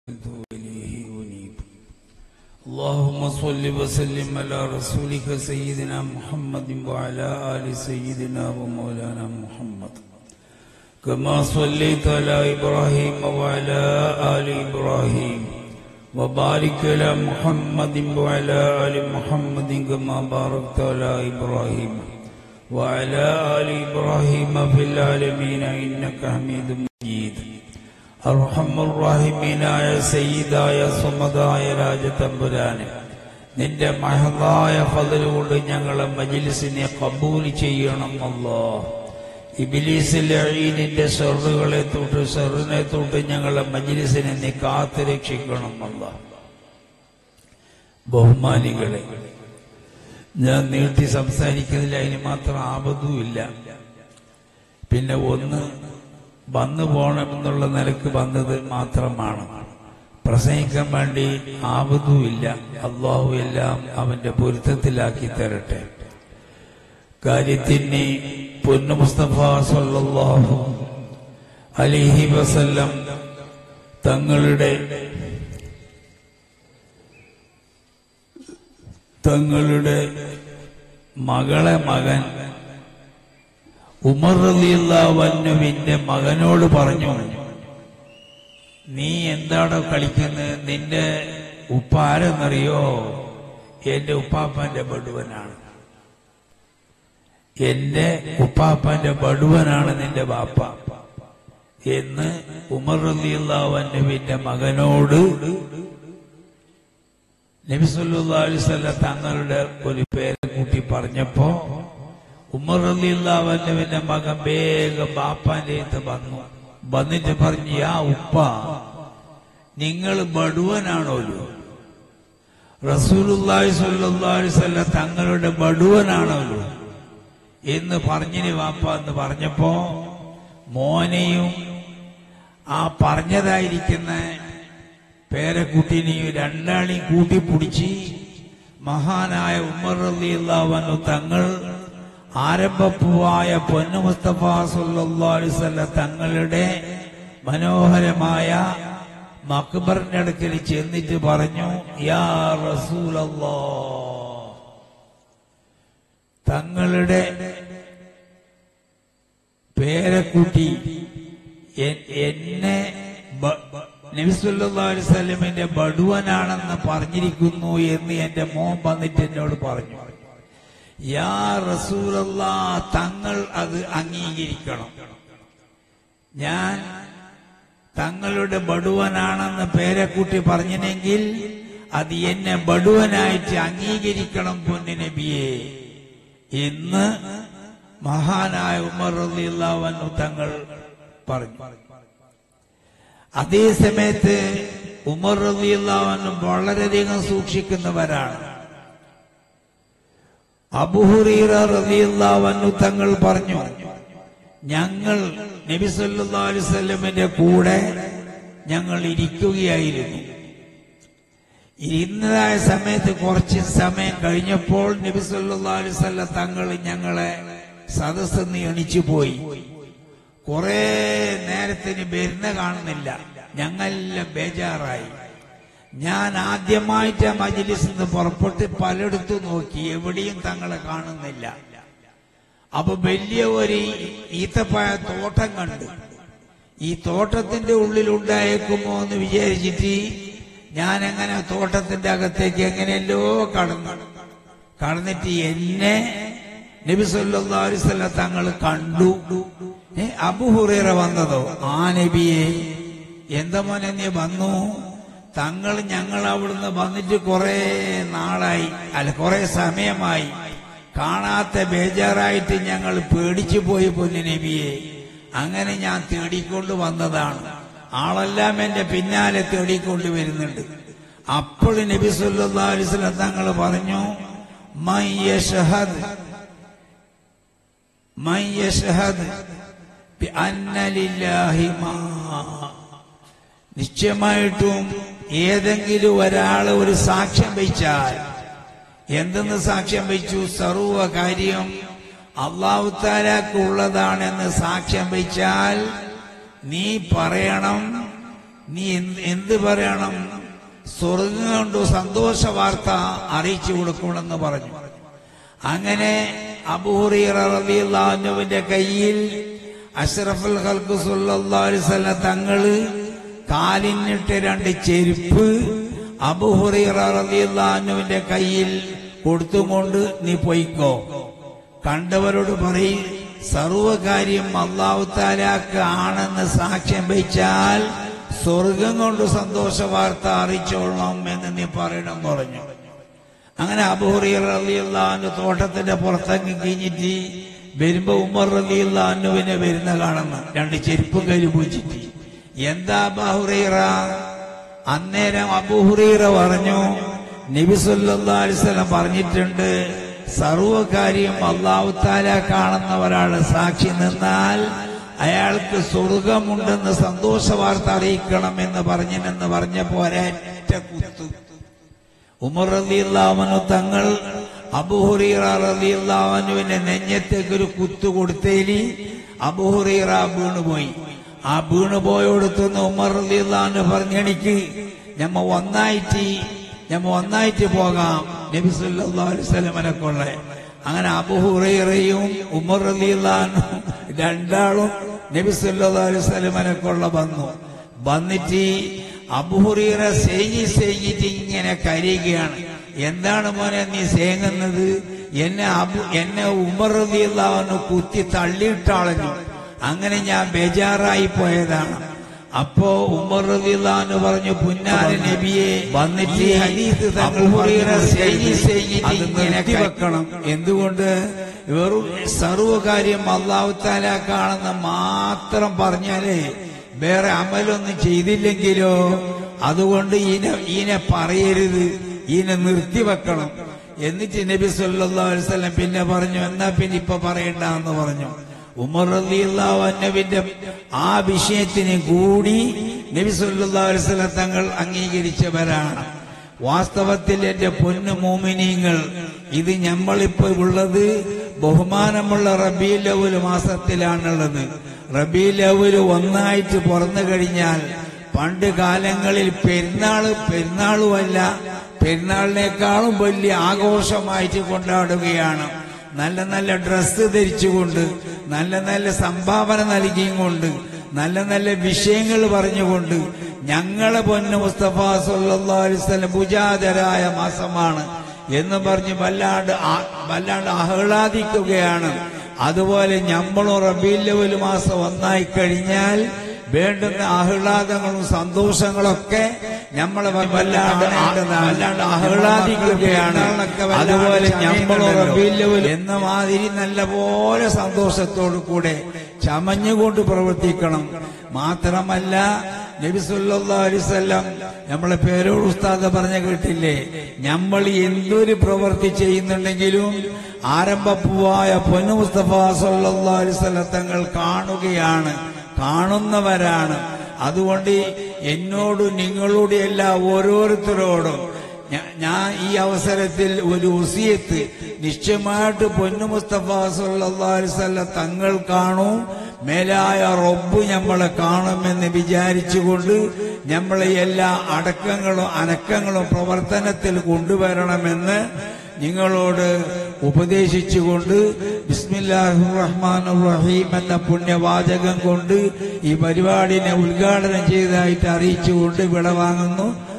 إليه أنيب اللهم صل وسلم على رسولك سيدنا محمد وعلى آل سيدنا ومولانا محمد كما صليت على إبراهيم وعلى آل إبراهيم وبارك على محمد وعلى آل محمد كما باركت على إبراهيم وعلى آل إبراهيم في العالمين إنك حميد مجيد അർഹമുറാഹിമീനായ സയ്യിദായ സുമതായ രാജതമ്പുരാനെ നിന്റെ മഹതായ ഫതൽ കൊണ്ട് ഞങ്ങളെ മജിലിസിനെ കബൂൽ ചെയ്യണം അല്ലോ ഇബിലീസിലെ അഴീനിന്റെ ഷെറുകളെ തൊട്ട് ഷെറിനെ തൊട്ട് ഞങ്ങളെ മജിലിസിനെ നീ കാത്തു രക്ഷിക്കണം അല്ല ബഹുമാനികളെ ഞാൻ നീട്ടി സംസാരിക്കുന്നതിൽ അതിന് മാത്രം ആപത്തുമില്ല പിന്നെ ഒന്ന് വന്നു പോകണമെന്നുള്ള നിലക്ക് വന്നത് മാത്രമാണ് പ്രസംഗിക്കാൻ വേണ്ടി ആവതുമില്ല അള്ളാഹു എല്ലാം അവന്റെ പൊരുത്തത്തിലാക്കി തരട്ടെ കാര്യത്തിന് പൊന്നു മുസ്തഫ സല്ലല്ലാഹു അലിഹി വസല്ലം തങ്ങളുടെ തങ്ങളുടെ മകളെ മകൻ ഉമർ റലിയുള്ളവന്നുവിന്റെ മകനോട് പറഞ്ഞു നീ എന്താണോ കളിക്കുന്നത് നിന്റെ ഉപ്പ ആരെന്നറിയോ എന്റെ ഉപ്പാപ്പന്റെ ബടുവനാണ് എന്റെ ഉപ്പാപ്പന്റെ ബടുവനാണ് നിന്റെ ബാപ്പ എന്ന് ഉമർ റലിയുള്ളവന്നുവിന്റെ മകനോട് നബിസുല്ലാ അലിസ്വല്ല തങ്ങളുടെ ഒരു പേരെ കൂട്ടി പറഞ്ഞപ്പോ ഉമർ റലിയുള്ളവന്റെ മകൻ വേഗം ബാപ്പാന്റെ അടുത്ത് വന്നു വന്നിട്ട് പറഞ്ഞു ആ ഉപ്പ നിങ്ങൾ ബടുവനാണോലോ റസൂലുല്ലാഹി സ്വല്ലല്ലാഹി അലൈഹി വസല്ലം തങ്ങളുടെ ബടുവനാണോലോ എന്ന് പറഞ്ഞിന് വാപ്പ എന്ന് പറഞ്ഞപ്പോ മോനെയും ആ പറഞ്ഞതായിരിക്കുന്ന പേരക്കുട്ടിനെയും രണ്ടാളെയും കൂട്ടിപ്പിടിച്ച് മഹാനായ ഉമർ റളിയല്ലാഹു തങ്ങൾ ആരംഭപ്പുവായ പൊന്നു മുസ്തഫ സുല്ലാസ്വല്ല തങ്ങളുടെ മനോഹരമായ മക്ബറിന്റെ അടുക്കൽ ചെന്നിട്ട് പറഞ്ഞു യാ റസൂലല്ലോ തങ്ങളുടെ പേരക്കുട്ടി എന്നെ നബിസുല്ലാ അലൈവല്ലമിന്റെ ബടുവനാണെന്ന് പറഞ്ഞിരിക്കുന്നു എന്ന് എന്റെ മോൻ വന്നിട്ട് എന്നോട് പറഞ്ഞു യാ റസൂലല്ല തങ്ങൾ അത് അംഗീകരിക്കണം ഞാൻ തങ്ങളുടെ ബടുവനാണെന്ന് പേരെക്കുട്ടി പറഞ്ഞിനെങ്കിൽ അത് എന്നെ ബടുവനായിട്ട് അംഗീകരിക്കണം പൊന്നു നബിയെ എന്ന് മഹാനായ ഉമർ റളിയല്ലാഹു തങ്ങൾ പറഞ്ഞു അതേ സമയത്ത് ഉമർ റളിയല്ലാഹു വളരെയധികം സൂക്ഷിക്കുന്നവരാണ് അബുഹുറീറ റളിയല്ലാഹു തങ്ങൾ പറഞ്ഞു ഞങ്ങൾ നബി സല്ലല്ലാഹു അലൈഹി വസല്ലമയുടെ കൂടെ ഞങ്ങൾ ഇരിക്കുകയായിരുന്നു ഇരുന്നതായ സമയത്ത് കുറച്ച് സമയം കഴിഞ്ഞപ്പോൾ നബി സല്ലല്ലാഹു അലൈഹി വസല്ലം തങ്ങൾ ഞങ്ങളെ സദസ്സെന്ന് എണിച്ചു പോയി കുറെ നേരത്തിന് വരുന്ന കാണുന്നില്ല ഞങ്ങളെല്ലാം ബേജാറായി ഞാൻ ആദ്യമായിട്ട് ആ മജിലിസിൽ നിന്ന് പുറപ്പെട്ട് പലയിടത്തും നോക്കി എവിടെയും തങ്ങളെ കാണുന്നില്ല അപ്പൊ വലിയ ഒരു ഈത്തപ്പായ തോട്ടം കണ്ടു ഈ തോട്ടത്തിന്റെ ഉള്ളിൽ ഉണ്ടായേക്കുമോ എന്ന് വിചാരിച്ചിട്ട് ഞാൻ എങ്ങനെ തോട്ടത്തിന്റെ അകത്തേക്ക് എങ്ങനെയല്ലോ കടന്നു കടന്നിട്ട് എന്നെ നബി സല്ലല്ലാഹു അലൈഹി വസല്ലം തങ്ങൾ കണ്ടു ഏ അബുഹുറേറ വന്നതോ ആ നബിയെ എന്താ മോനെ നീ വന്നു തങ്ങൾ ഞങ്ങൾ അവിടുന്ന് വന്നിട്ട് കുറെ നാളായി അല്ല കുറെ സമയമായി കാണാത്ത ബേജാറായിട്ട് ഞങ്ങൾ പേടിച്ചു പോയി പൊന്നു നബിയെ അങ്ങനെ ഞാൻ തേടിക്കൊണ്ട് വന്നതാണ് ആളെല്ലാം എന്റെ പിന്നാലെ തേടിക്കൊണ്ട് വരുന്നുണ്ട് അപ്പോൾ നബി സല്ലാ അലിസ്ലം തങ്ങൾ പറഞ്ഞു മയ്യഷഹദ് മയ്യഷഹദ് അന്നലില്ലാഹി മാ നിശ്ചയമായിട്ടും ഏതെങ്കിലും ഒരാൾ ഒരു സാക്ഷ്യം വഹിച്ചാൽ എന്തെന്ന് സാക്ഷ്യം വഹിച്ചു സർവ കാര്യം അള്ളാഹുത്താലാക്കുള്ളതാണെന്ന് സാക്ഷ്യം വഹിച്ചാൽ നീ പറയണം നീ എന്ത് എന്ത് പറയണം സ്വർഗം കൊണ്ട് സന്തോഷ വാർത്ത അറിയിച്ചു കൊടുക്കണമെന്ന് പറഞ്ഞു അങ്ങനെ അബൂറിയുവിന്റെ കയ്യിൽ അഷ്റഫുൽ ഹൽക്ക് സുല്ലാസ്വല്ല തങ്ങള് കാലിനിട്ട് രണ്ട് ചെരുപ്പ് അബുഹുറിയുവിന്റെ കയ്യിൽ കൊടുത്തുകൊണ്ട് നീ പൊയ്ക്കോ കണ്ടവരോട് പറയും സർവകാര്യം അള്ളാഹു താലാക്ക് ആണെന്ന് സാക്ഷ്യം വഹിച്ചാൽ സ്വർഗം കൊണ്ട് സന്തോഷ വാർത്ത അറിയിച്ചോളണം എന്ന് നീ പറയണം എന്ന് പറഞ്ഞു അങ്ങനെ അബൂറിയർ റലിയുള്ളാന്റെ തോട്ടത്തിന്റെ പുറത്തേക്ക് കഴിഞ്ഞിട്ട് വരുമ്പോ ഉമർ റലിയുള്ളാനുവിനെ വരുന്ന കാണുന്നു രണ്ട് ചെരുപ്പും കയ്യിൽ പൂച്ചിട്ട് എന്താ അബൂഹുറൈറ അന്നേരം അബൂഹുറൈറ പറഞ്ഞു നബി സല്ലല്ലാഹു അലൈഹി വസല്ലം പറഞ്ഞിട്ടുണ്ട് സർവകാര്യം അള്ളാഹുത്താല കാണുന്ന ഒരാൾ സാക്ഷി നിന്നാൽ അയാൾക്ക് സ്വർഗമുണ്ടെന്ന് സന്തോഷ വാർത്ത അറിയിക്കണം എന്ന് പറഞ്ഞിനെന്ന് പറഞ്ഞപ്പോ ഒരേറ്റ കുത്തു ഉമർ റളിയല്ലാഹു തങ്ങൾ അബൂഹുറൈറ റളിയല്ലാഹുവിന്റെ നെഞ്ഞത്തേക്ക് ഒരു കുത്തു കൊടുത്തേലി അബൂഹുറൈറ വീണുപോയി ആ വീണുപോയോടത്തുനിന്ന് ഉമർ റളിയല്ലാഹു പറഞ്ഞെനിക്ക് ഞമ്മ ഒന്നായിട്ട് ഞമ്മ ഒന്നായിട്ട് പോകാം നബി സല്ലല്ലാഹു അലൈഹി വസല്ലമനെ കൊള്ള അങ്ങനെ അബൂഹുറൈറയും ഉമർ റളിയല്ലാഹു രണ്ടാളും നബി സല്ലല്ലാഹു അലൈഹി വസല്ലമനെ കൊള്ള വന്നു വന്നിട്ട് അബുഹുറീറ സേങ്ങി സേങ്ങിട്ട് ഇങ്ങനെ കരയുകയാണ് എന്താണ് മോനെ നീ സേങ്ങുന്നത് എന്നെ അബു എന്നെ ഉമർന്ന് കുത്തി തള്ളിയിട്ടാളഞ്ഞു അങ്ങനെ ഞാൻ ബേജാറായി പോയതാണ് അപ്പോ ഉമർ റളിയല്ലാഹു പറഞ്ഞു പുന്നാര നബിയെ വന്നിട്ട് ഈ ഹദീസ് അബൂഹുറൈറ സേങ്ങി സേങ്ങിട്ട് ഇങ്ങനെ വെക്കണം എന്തുകൊണ്ട് വെറും സർവകാര്യം അള്ളാഹു താല കാണുന്ന മാത്രം പറഞ്ഞാലേ വേറെ അമലൊന്നും ചെയ്തില്ലെങ്കിലോ അതുകൊണ്ട് ഈനെ ഈനെ പറയരുത് ഈനെ നിർത്തിവെക്കണം എന്നിട്ട് നബി സല്ലല്ലാഹു അലൈഹി വസല്ലം പിന്നെ പറഞ്ഞു എന്നാ പിന്നെ ഇപ്പൊ പറയണ്ട എന്ന് പറഞ്ഞു ഉമർ റളിയല്ലാഹു അൻഹുവിന്റെ ആ വിഷയത്തിന് കൂടി നബി സല്ലല്ലാഹു അലൈഹി വസല്ലം തങ്ങൾ അംഗീകരിച്ചവരാണ് വാസ്തവത്തിൽ എന്റെ പൊന്നു മോമിനീങ്ങൾ ഇത് നമ്മളിപ്പോ ഉള്ളത് ബഹുമാനമുള്ള റബീൽ അവൽ മാസത്തിലാണുള്ളത് റബീൽ അവൽ ഒന്നായിട്ട് പുറന്നു കഴിഞ്ഞാൽ പണ്ട് കാലങ്ങളിൽ പെരുന്നാള് പെരുന്നാളുമല്ല പെരുന്നാളിനേക്കാളും വലിയ ആഘോഷമായിട്ട് കൊണ്ടാടുകയാണ് നല്ല നല്ല ഡ്രസ്സ് ധരിച്ചുകൊണ്ട് നല്ല നല്ല സംഭാവന നൽകിയും കൊണ്ട് നല്ല നല്ല വിഷയങ്ങൾ പറഞ്ഞുകൊണ്ട് ഞങ്ങളെ പൊന്നു മുസ്തഫ സല്ലല്ലാഹു അലൈഹി വസല്ലം ഭുജാതരായ മാസമാണ് എന്ന് പറഞ്ഞ് വല്ലാണ്ട് ആ- വല്ലാണ്ട് ആഹ്ലാദിക്കുകയാണ് അതുപോലെ നമ്മളും റബീൽ മാസം ഒന്നായി കഴിഞ്ഞാൽ വേണ്ടുന്ന ആഹ്ലാദങ്ങളും സന്തോഷങ്ങളൊക്കെ നമ്മളെ വല്ലാണ്ട് ആ- വല്ലാണ്ട് ആഹ്ലാദിക്കുകയാണ് അതുപോലെ നമ്മളും റബീൽ എന്ന മാതിരി നല്ലപോലെ സന്തോഷത്തോടു കൂടെ ചമഞ്ഞുകൊണ്ട് പ്രവർത്തിക്കണം മാത്രമല്ല നബി സല്ലല്ലാഹു അലൈഹി വസല്ലം നമ്മളെ പേരോട് ഉസ്താദ് പറഞ്ഞ കേട്ടില്ലേ നമ്മൾ എന്തൊരു പ്രവൃത്തി ചെയ്യുന്നുണ്ടെങ്കിലും ആരംഭപ്പൂവായ പൊന്നു മുസ്തഫ സല്ലല്ലാഹു അലൈഹി വസല്ലം തങ്ങൾ കാണുകയാണ് കാണുന്നവരാണ് അതുകൊണ്ട് എന്നോട് നിങ്ങളുടെ എല്ലാ ഓരോരുത്തരോടും ഞാ- ഞാൻ ഈ അവസരത്തിൽ ഒരു ഉസിയത്ത് നിശ്ചയമായിട്ട് പൊന്നു മുസ്തഫ സല്ലല്ലാഹു അലൈഹി വസല്ലം തങ്ങൾ കാണും മേലായ റബ്ബ് നമ്മളെ കാണുമെന്ന് വിചാരിച്ചുകൊണ്ട് നമ്മളെ എല്ലാ അടക്കങ്ങളും അനക്കങ്ങളും പ്രവർത്തനത്തിൽ കൊണ്ടുവരണമെന്ന് നിങ്ങളോട് ഉപദേശിച്ചുകൊണ്ട് ബിസ്മില്ലാഹി റഹ്മാൻ റഹീം എന്ന പുണ്യവാചകം കൊണ്ട് ഈ പരിപാടിനെ ഉദ്ഘാടനം ചെയ്തതായിട്ട് അറിയിച്ചുകൊണ്ട് വിടവാങ്ങുന്നു